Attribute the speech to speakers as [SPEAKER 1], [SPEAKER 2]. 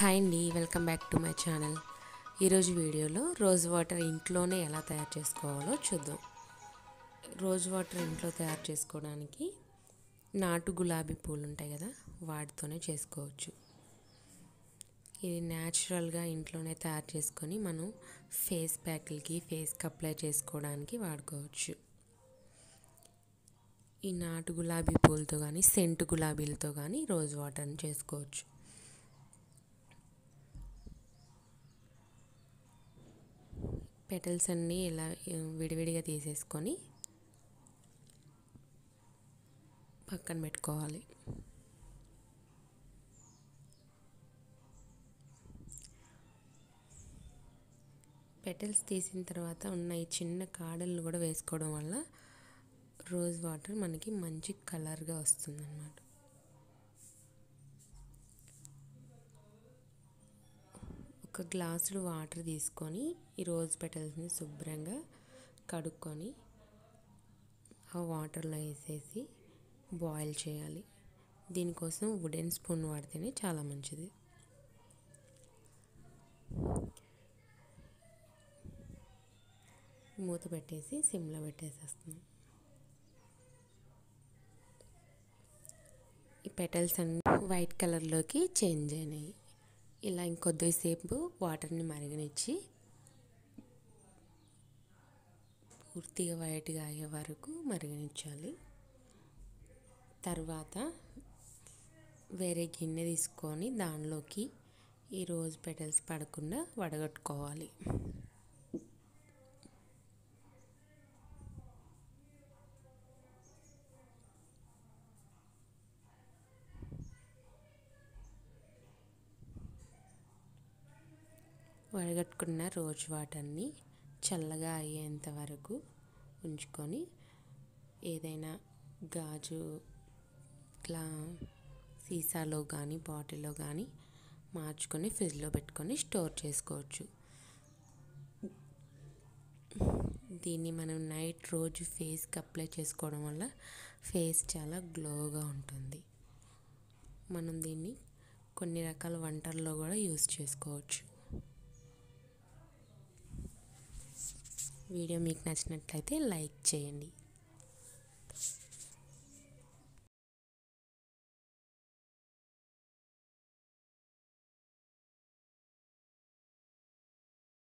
[SPEAKER 1] hi అండి welcome back to my channel ఈరోజు వీడియోలో రోజ్ వాటర్ ఇంట్లోనే ఎలా తయారు చేసుకోవాలో చూద్దాం రోజ్ వాటర్ ఇంట్లో తయారు చేసుకోవడానికి నాటు గులాబీ పూలు ఉంటాయి కదా వాటితోనే చేసుకోవచ్చు ఇది న్యాచురల్గా ఇంట్లోనే తయారు చేసుకొని మనం ఫేస్ ప్యాక్లకి ఫేస్కి అప్లై చేసుకోవడానికి వాడుకోవచ్చు ఈ నాటు గులాబీ పూలతో కానీ సెంటు గులాబీలతో కానీ రోజ్ వాటర్ని చేసుకోవచ్చు పెటల్స్ అన్నీ ఇలా విడివిడిగా తీసేసుకొని పక్కన పెట్టుకోవాలి పెటల్స్ తీసిన తర్వాత ఉన్న ఈ చిన్న కాడలను కూడా వేసుకోవడం వల్ల రోజ్ వాటర్ మనకి మంచి కలర్గా వస్తుందన్నమాట ఒక గ్లాసుడు వాటర్ తీసుకొని ఈ రోజ్ పెటల్స్ని శుభ్రంగా కడుక్కొని ఆ వాటర్లో వేసేసి బాయిల్ చేయాలి దీనికోసం వుడెన్ స్పూన్ వాడితేనే చాలా మంచిది మూత పెట్టేసి సిమ్లో పెట్టేసేస్తుంది ఈ పెటల్స్ అన్నీ వైట్ కలర్లోకి చేంజ్ అయినాయి ఇలా ఇంకొద్దిసేపు వాటర్ని మరగనిచ్చి పూర్తిగా వైట్గా అయ్యే వరకు మరగనిచ్చాలి తర్వాత వేరే గిన్నె తీసుకొని దానిలోకి ఈ రోజ్ పెటల్స్ పడకుండా వడగట్టుకోవాలి వడగట్టుకున్న రోజ్ వాటర్ని చల్లగా అయ్యేంత వరకు ఉంచుకొని ఏదైనా గాజు ఇట్లా సీసాలో కానీ బాటిల్లో కానీ మార్చుకొని ఫ్రిడ్జ్లో పెట్టుకొని స్టోర్ చేసుకోవచ్చు దీన్ని మనం నైట్ రోజు ఫేస్కి అప్లై చేసుకోవడం వల్ల ఫేస్ చాలా గ్లోగా ఉంటుంది మనం దీన్ని కొన్ని రకాల వంటల్లో కూడా యూస్ చేసుకోవచ్చు వీడియో మీకు నచ్చినట్లయితే లైక్ చేయండి